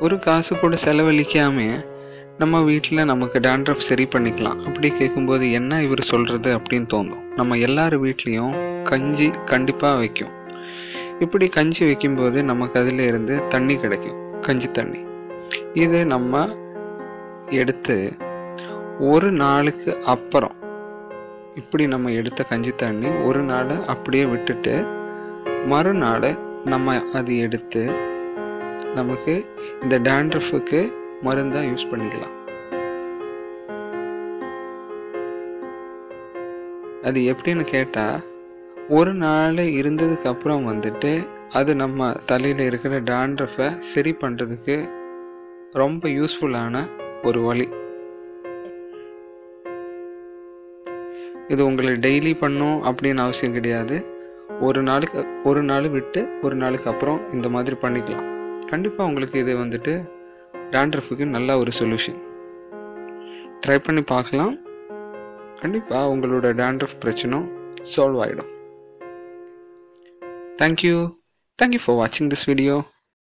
ஒரு காசு கூட செலவழிக்காம நம்ம வீட்டில் நமக்கு டேண்ட்ரஃப் சரி பண்ணிக்கலாம் அப்படி கேட்கும்போது என்ன இவர் சொல்கிறது அப்படின்னு தோணும் நம்ம எல்லார் வீட்லேயும் கஞ்சி கண்டிப்பாக வைக்கும் இப்படி கஞ்சி வைக்கும்போது நமக்கு அதில் இருந்து தண்ணி கிடைக்கும் கஞ்சி தண்ணி இது நம்ம எடுத்து ஒரு நாளுக்கு அப்புறம் இப்படி நம்ம எடுத்த கஞ்சி தண்ணி ஒரு நாள் அப்படியே விட்டுட்டு மறுநாள் நம்ம அது எடுத்து நமக்கு இந்த டேண்ட்ரஃபுக்கு மருந்தாக யூஸ் பண்ணிக்கலாம் அது எப்படின்னு கேட்டால் ஒரு நாள் இருந்ததுக்கு அப்புறம் வந்துட்டு அது நம்ம தலையில் இருக்கிற டேண்ட்ரஃபை சரி பண்ணுறதுக்கு ரொம்ப யூஸ்ஃபுல்லான ஒரு வழி இது உங்களை டெய்லி பண்ணும் அப்படின்னு அவசியம் கிடையாது ஒரு நாளுக்கு ஒரு நாள் விட்டு ஒரு நாளுக்கு அப்புறம் இந்த மாதிரி பண்ணிக்கலாம் கண்டிப்பாக உங்களுக்கு இது வந்துட்டு டேண்ட்ரஃபுக்கு நல்ல ஒரு சொல்யூஷன் ட்ரை பண்ணி பார்க்கலாம் கண்டிப்பாக உங்களோட டேண்ட்ரஃப் பிரச்சனை சால்வ் ஆகிடும் தேங்க்யூ தேங்க்யூ ஃபார் வாட்சிங் திஸ் வீடியோ